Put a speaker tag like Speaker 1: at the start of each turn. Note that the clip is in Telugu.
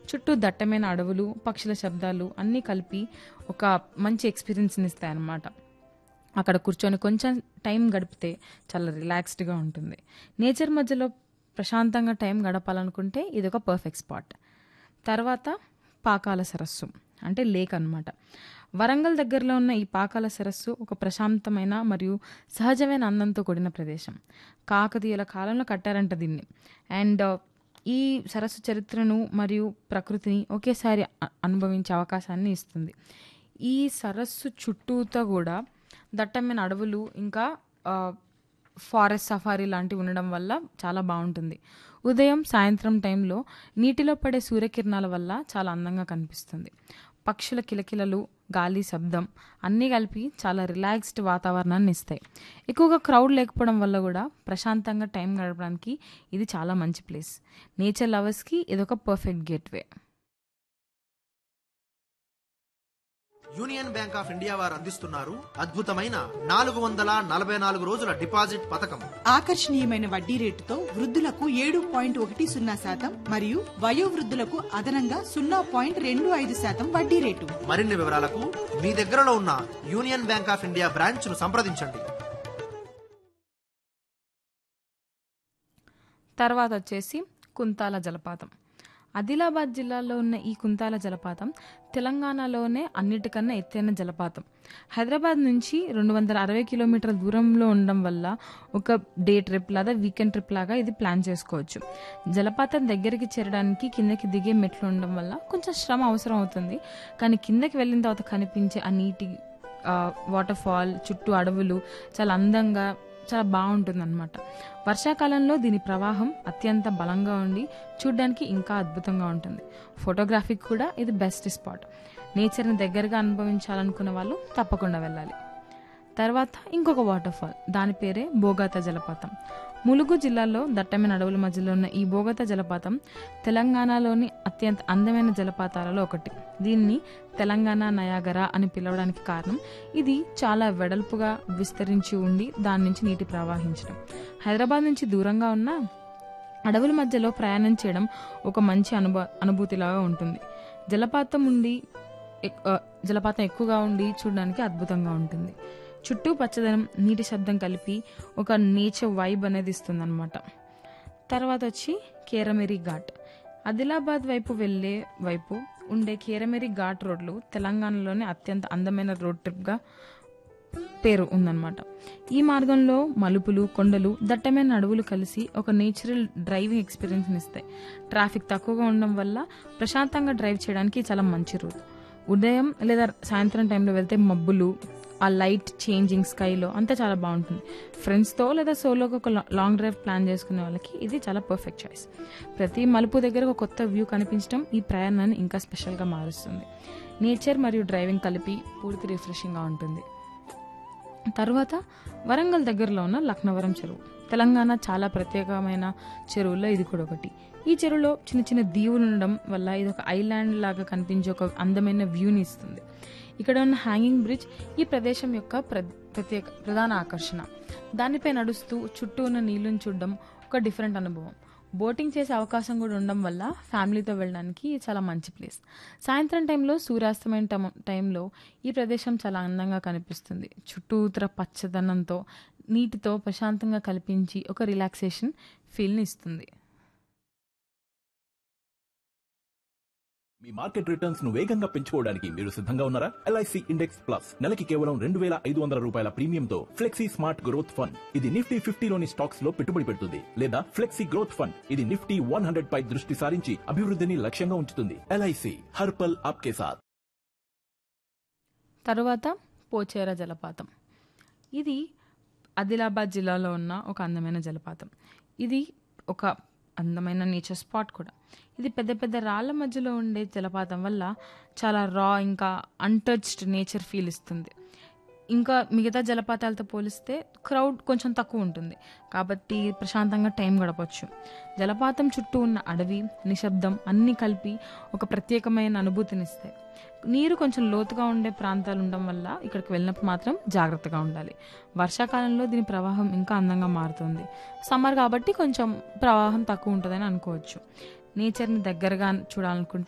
Speaker 1: చుట్టూ దట్టమైన అడవులు పక్షుల శబ్దాలు అన్నీ కలిపి ఒక మంచి ఎక్స్పీరియన్స్ని ఇస్తాయి అన్నమాట అక్కడ కూర్చొని కొంచెం టైం గడిపితే చాలా రిలాక్స్డ్గా ఉంటుంది నేచర్ మధ్యలో ప్రశాంతంగా టైం గడపాలనుకుంటే ఇది ఒక పర్ఫెక్ట్ స్పాట్ తర్వాత పాకాల సరస్సు అంటే లేక్ అన్నమాట వరంగల్ దగ్గరలో ఉన్న ఈ పాకాల సరస్సు ఒక ప్రశాంతమైన మరియు సహజమైన అందంతో కూడిన ప్రదేశం కాకతీయుల కాలంలో కట్టారంట దీన్ని అండ్ ఈ సరస్సు చరిత్రను మరియు ప్రకృతిని ఒకేసారి అ- అనుభవించే అవకాశాన్ని ఇస్తుంది ఈ సరస్సు చుట్టూతో కూడా దట్టమైన అడవులు ఇంకా ఆ, ఫారెస్ట్ సఫారీ లాంటివి ఉండడం వల్ల చాలా బాగుంటుంది ఉదయం సాయంత్రం టైంలో నీటిలో పడే సూర్యకిరణాల వల్ల చాలా అందంగా కనిపిస్తుంది పక్షుల కిలకిలలు గాలి శబ్దం అన్నీ కలిపి చాలా రిలాక్స్డ్ వాతావరణాన్ని ఇస్తాయి ఎక్కువగా క్రౌడ్ లేకపోవడం వల్ల కూడా ప్రశాంతంగా టైం గడపడానికి ఇది చాలా మంచి ప్లేస్ నేచర్ లవర్స్కి ఇదొక perfect gateway
Speaker 2: union bank of India వారు అందిస్తున్నారు అద్భుతమైన నాలుగు వందల నలభై నాలుగు రోజుల డిపాజిట్ పథకం
Speaker 3: ఆకర్షణీయమైన వడ్డీ రేటుతో వృద్ధులకు ఏడు పాయింట్ ఒకటి సున్నా శాతం మరియు వయోవృద్ధులకు అదనంగా సున్నా పాయింట్ రెండు ఐదు శాతం వడ్డీ రేటు
Speaker 2: మరిన్ని వివరాలకు మీ దగ్గరలో ఉన్న union bank of India branch ను సంప్రదించండి
Speaker 1: తర్వాత వచ్చేసి కుంతాల జలపాతం ఆదిలాబాద్ జిల్లాలో ఉన్న ఈ కుంతాల జలపాతం తెలంగాణలోనే అన్నిటికన్నా ఎత్తైన జలపాతం హైదరాబాద్ నుంచి రెండు వందల అరవై కిలోమీటర్ల దూరంలో ఉండడం వల్ల ఒక డే ట్రిప్ లేదా వీకెండ్ ట్రిప్ లాగా ఇది ప్లాన్ చేసుకోవచ్చు జలపాతం దగ్గరికి చేరడానికి కిందకి దిగే మెట్లు ఉండడం వల్ల కొంచెం శ్రమ అవసరం అవుతుంది కానీ కిందకి వెళ్ళిన తర్వాత కనిపించే ఆ నీటి వాటర్ ఫాల్ చుట్టూ అడవులు చాలా అందంగా చాలా బాగుంటుంది అనమాట వర్షాకాలంలో దీని ప్రవాహం అత్యంత బలంగా ఉండి చూడ్డానికి ఇంకా అద్భుతంగా ఉంటుంది ఫోటోగ్రఫీకి కూడా ఇది బెస్ట్ స్పాట్ నేచర్ని దగ్గరగా అనుభవించాలనుకున్న వాళ్ళు తప్పకుండా వెళ్ళాలి తర్వాత ఇంకొక వాటర్ ఫాల్ దాని పేరే బోగాత జలపాతం ములుగు జిల్లాలో దట్టమైన అడవుల మధ్యలో ఉన్న ఈ బోగత జలపాతం తెలంగాణలోని అత్యంత అందమైన జలపాతాలలో ఒకటి దీన్ని తెలంగాణ నయాగరా అని పిలవడానికి కారణం ఇది చాలా వెడల్పుగా విస్తరించి ఉండి దాని నుంచి నీటి ప్రవహించడం హైదరాబాద్ నుంచి దూరంగా ఉన్న అడవుల మధ్యలో ప్రయాణం చేయడం ఒక మంచి అనుభవ అనుభూతిలాగా ఉంటుంది జలపాతం ఉండి ఎక్- ఆ, జలపాతం ఎక్కువగా ఉండి చూడడానికి అద్భుతంగా ఉంటుంది చుట్టూ పచ్చదనం నీటి శబ్దం కలిపి ఒక నేచర్ వైబ్ అనేది ఇస్తుంది అనమాట తర్వాత వచ్చి కేరమెరి ఘాట్ ఆదిలాబాద్ వైపు వెళ్ళే వైపు ఉండే కేరమెరి ఘాట్ రోడ్లు తెలంగాణలోనే అత్యంత అందమైన రోడ్ ట్రిప్గా పేరు ఉందన్నమాట ఈ మార్గంలో మలుపులు కొండలు దట్టమైన అడవులు కలిసి ఒక నేచురల్ డ్రైవింగ్ ఎక్స్పీరియన్స్ ఇస్తాయి ట్రాఫిక్ తక్కువగా ఉండడం వల్ల ప్రశాంతంగా డ్రైవ్ చేయడానికి చాలా మంచి రూట్ ఉదయం లేదా సాయంత్రం టైంలో వెళ్తే మబ్బులు ఆ లైట్ చేంజింగ్ స్కైలో అంతా చాలా బాగుంటుంది ఫ్రెండ్స్తో లేదా సోలోగా ఒక లా- లాంగ్ డ్రైవ్ ప్లాన్ చేసుకునే వాళ్ళకి ఇది చాలా పర్ఫెక్ట్ చాయిస్ ప్రతి మలుపు దగ్గర ఒక కొత్త వ్యూ కనిపించడం ఈ ప్రయాణాన్ని ఇంకా స్పెషల్గా మారుస్తుంది నేచర్ మరియు డ్రైవింగ్ కలిపి పూర్తి రిఫ్రెషింగ్గా ఉంటుంది తర్వాత వరంగల్ దగ్గరలో ఉన్న లక్నవరం చెరువు తెలంగాణ చాలా ప్రత్యేకమైన చెరువుల్లో ఇది కూడా ఒకటి ఈ చెరువులో చిన్న చిన్న దీవులు ఉండడం వల్ల ఇది ఒక ఐలాండ్ లాగా కనిపించే ఒక అందమైన వ్యూని ఇస్తుంది ఇక్కడ ఉన్న హ్యాంగింగ్ బ్రిడ్జ్ ఈ ప్రదేశం యొక్క ప్ర- ప్రత్యేక ప్రధాన ఆకర్షణ దానిపై నడుస్తూ చుట్టూ ఉన్న నీళ్ళని చూడడం ఒక డిఫరెంట్ అనుభవం బోటింగ్ చేసే అవకాశం కూడా ఉండడం వల్ల ఫ్యామిలీతో వెళ్ళడానికి ఇది చాలా మంచి ప్లేస్ సాయంత్రం టైంలో సూర్యాస్తమైన టైం- టైంలో ఈ ప్రదేశం చాలా అందంగా కనిపిస్తుంది చుట్టూతర పచ్చదనంతో నీటితో ప్రశాంతంగా కల్పించి ఒక రిలాక్సేషన్ ఫీల్ని ఇస్తుంది
Speaker 4: మీ మార్కెట్ రిటర్న్స్ ను వేగంగా పెంచుకోవడానికి మీరు సిద్ధంగా ఉన్నారా ఎల్ఐసి ఇండెక్స్ ప్లస్ నెలకి కేవలం రెండు వేల ఐదు వందల రూపాయల ప్రీమియంతో ఫ్లెక్సీ స్మార్ట్ గ్రోత్ ఫండ్ ఇది నిఫ్టీ ఫిఫ్టీలోని స్టాక్స్ లో పెట్టుబడి పెడుతుంది లేదా ఫ్లెక్సీ గ్రోత్ ఫండ్ ఇది నిఫ్టీ వన్ హండ్రెడ్ పై దృష్టి సారించి అభివృద్ధిని లక్ష్యంగా ఉంచుతుంది ఎల్ఐసి హర్పల్ ఆప్కే సాథ్
Speaker 1: తరువాత పోచేర జలపాతం ఇది ఆదిలాబాద్ జిల్లాలో ఉన్న ఒక అందమైన జలపాతం ఇది ఒక అందమైన నేచర్ స్పాట్ కూడా ఇది పెద్ద పెద్ద రాళ్ళ మధ్యలో ఉండే జలపాతం వల్ల చాలా రా ఇంకా అన్టచ్డ్ నేచర్ ఫీల్ ఇస్తుంది ఇంకా మిగతా జలపాతాలతో పోలిస్తే క్రౌడ్ కొంచెం తక్కువ ఉంటుంది కాబట్టి ప్రశాంతంగా టైం గడపచ్చు జలపాతం చుట్టూ ఉన్న అడవి నిశ్శబ్దం అన్నీ కలిపి ఒక ప్రత్యేకమైన అనుభూతినిస్తాయి నీరు కొంచెం లోతుగా ఉండే ప్రాంతాలు ఉండడం వల్ల ఇక్కడికి వెళ్ళినప్పుడు మాత్రం జాగ్రత్తగా ఉండాలి వర్షాకాలంలో దీని ప్రవాహం ఇంకా అందంగా మారుతుంది సమ్మర్ కాబట్టి కొంచెం ప్రవాహం తక్కువ ఉంటుందని అనుకోవచ్చు నేచర్ని దగ్గరగా చూడాలనుకుంటే